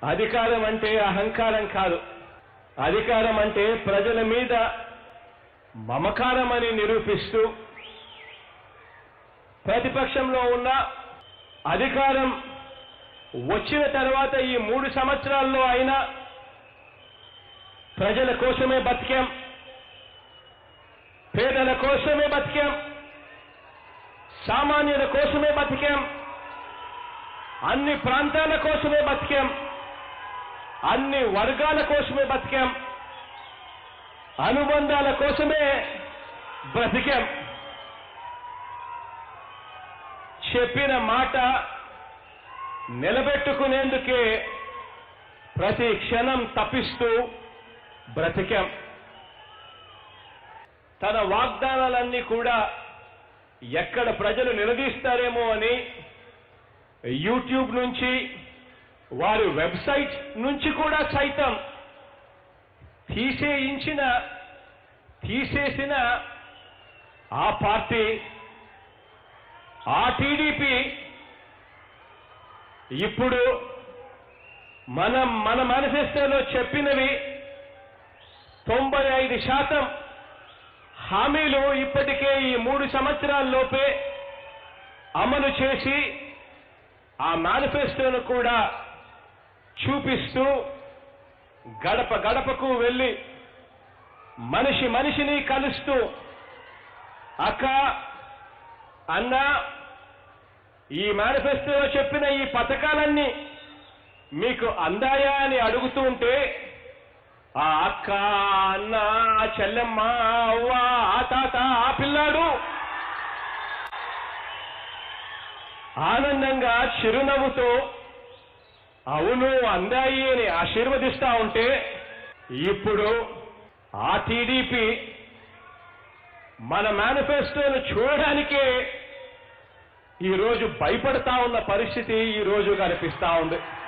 అధికారం అంటే అహంకారం కాదు అధికారం అంటే ప్రజల మీద మమకారం అని నిరూపిస్తూ ప్రతిపక్షంలో ఉన్న అధికారం వచ్చిన తర్వాత ఈ మూడు సంవత్సరాల్లో అయినా ప్రజల కోసమే బతికాం పేదల కోసమే బతికాం సామాన్యుల కోసమే బతికాం అన్ని ప్రాంతాల కోసమే బతికాం అన్ని వర్గాల కోసమే బతికాం అనుబంధాల కోసమే బ్రతికాం చెప్పిన మాట నిలబెట్టుకునేందుకే ప్రతి క్షణం తప్పిస్తూ బ్రతికాం తన వాగ్దానాలన్నీ కూడా ఎక్కడ ప్రజలు నిలదీస్తారేమో అని యూట్యూబ్ నుంచి వారి వెబ్సైట్ నుంచి కూడా సైతం తీసేయించిన తీసేసిన ఆ పార్టీ ఆ టీడీపీ ఇప్పుడు మనం మన మేనిఫెస్టోలో చెప్పినవి తొంభై ఐదు శాతం హామీలు ఇప్పటికే ఈ మూడు సంవత్సరాల్లోపే అమలు చేసి ఆ మేనిఫెస్టోను కూడా చూపిస్తూ గడప గడపకు వెళ్ళి మనిషి మనిషిని కలుస్తూ అక్క అన్న ఈ మేనిఫెస్టోలో చెప్పిన ఈ పథకాలన్నీ మీకు అందాయా అని అడుగుతూ ఉంటే ఆ అక్క అన్న ఆ చెల్లెమ్మ అవ్వ ఆ తాత ఆ పిల్లాడు ఆనందంగా చిరునవ్వుతో అవును అందాయి అని ఆశీర్వదిస్తా ఉంటే ఇప్పుడు ఆ టీడీపీ మన మేనిఫెస్టోను చూడడానికే ఈ రోజు భయపడతా ఉన్న పరిస్థితి ఈ రోజు కనిపిస్తా ఉంది